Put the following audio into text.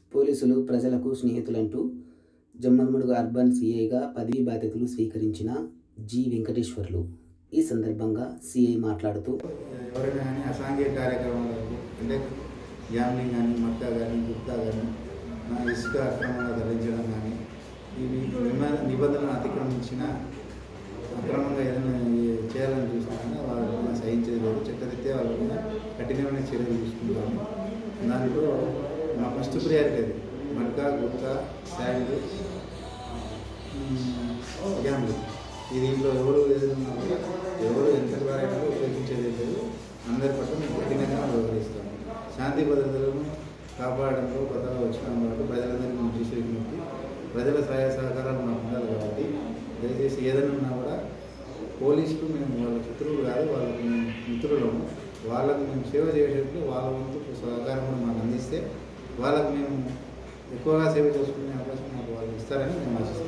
పోలీసులు ప్రజలకు స్నేహితులంటూ జమ్మలమడుగు అర్బన్ సిఐగా పదవీ బాధ్యతలు స్వీకరించిన జి వెంకటేశ్వర్లు ఈ సందర్భంగా సిఐ మాట్లాడుతూ ఎవరైనా కానీ అసాంఘిక కార్యక్రమాలకు అంటే గ్యామ్లింగ్ కానీ మక్కా కానీ గుప్తా కానీ ఆ, ఇసుక అక్రమంగా ధరించడం కానీ ఇవి నిమ- నిబంధనలు అతిక్రమించిన అక్రమంగా ఏదైనా ఈ- చేయాలని చూస్తున్నా వాళ్ళని సహించేది లేదు చట్టరీత్యా వాళ్ళ మీద కఠినమైన చర్యలు తీసుకుంటాము దాంట్లో మా ఫస్ట్ ప్రియారిటీ అది మడ్కా గుప్తా శాండ్ గ్యామ్లింగ్ ఈ దీంట్లో ఎవరు ఏదైనా కూడా ఎవరు ఎంత ద్వారా ఉపయోగించేది లేదు అందరి పట్ల మేము కఠినంగా వ్యవహరిస్తాము శాంతి భద్రతలను కాపాడడంలో కొత్తగా వచ్చినాం కాబట్టి ప్రజలందరికీ మేము చేసే విజ్ఞప్తి ప్రజల సహాయ సహకారాలు మాకు ఉండాలి కాబట్టి దయచేసి ఏదైనా ఉన్నా కూడా పోలీసులు మేము వాళ్ళ శత్రువులు కాదు వాళ్ళకి మేము మిత్రులము వాళ్ళకు మేము సేవ చేసేటప్పుడు వాళ్ళ వంతు సహకారం కూడా మాకు అందిస్తే వాళ్ళకు మేము ఎక్కువగా సేవ చేసుకునే అవకాశం మాకు వాళ్ళు ఇస్తారని మేము ఆశిస్తాం